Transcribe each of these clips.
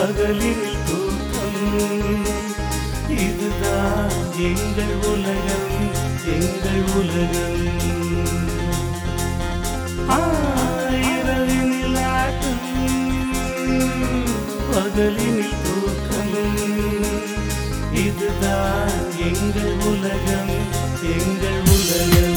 பகலில் தூக்கம் இதுதான் எங்கள் உலகம் எங்கள் உலகம் ஆயிரவினில் ஆட்டம் பகலினில் தூக்கம் இதுதான் எங்கள் உலகம் எங்கள் உலகம்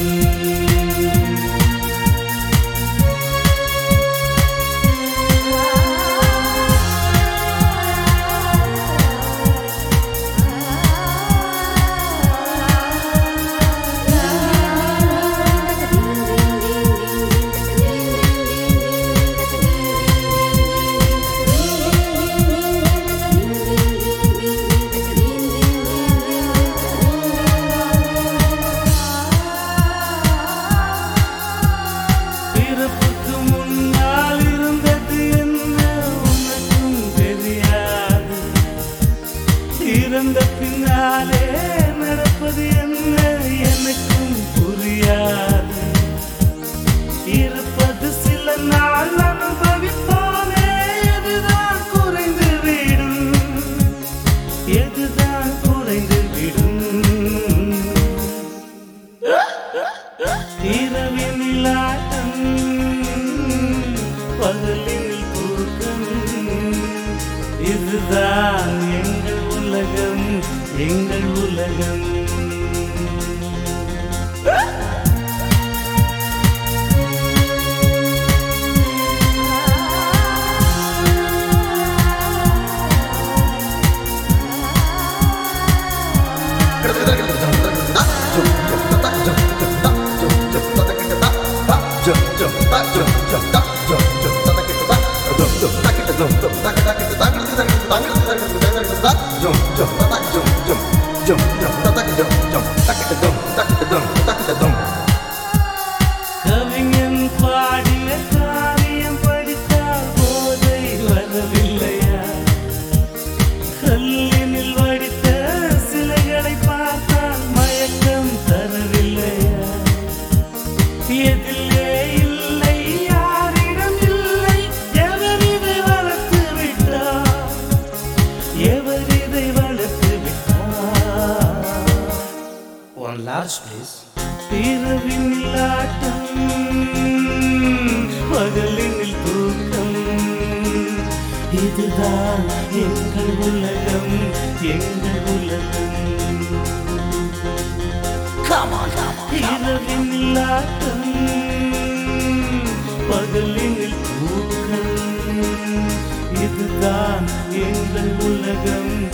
பிறப்புக்கு முன்னால் இருந்தது என்ன உனக்கும் தெரியாது இறந்த பின்னாலே நடப்பது என்ன எனக்கும் புரியாது இருப்பது சில நாள் அனுபவிப்போனே எதுதான் குறைந்து விடும் எதுதான் குறைந்து விடும் இரவினில் ஆட்டம் பகலில் தூக்கம் இதுதான் எங்கள் உலகம் எங்கள் உலகம் கவிஞன் பாடிய காரியம் படித்தால் போதை வரவில்லையா கல்லினில் வடித்த சிலைகளை பார்த்தால் மயக்கம் தரவில்லையா எதிலே இல்லை யாரிடம் இல்லை எவர் இதை வளர்த்து விட்டார் எவர் இதை வளர்த்து விட்டார் ஒன் லாஸ்ட் ப்ளீஸ் இரவினில் ஆட்டம் பகலினில் தூக்கம் இதுதான் எங்கள் உலகம் எங்கள் உலகம் இரவினில் ஆட்டம் பகலினில் தூக்கம் இதுதான் எங்கள் உலகம்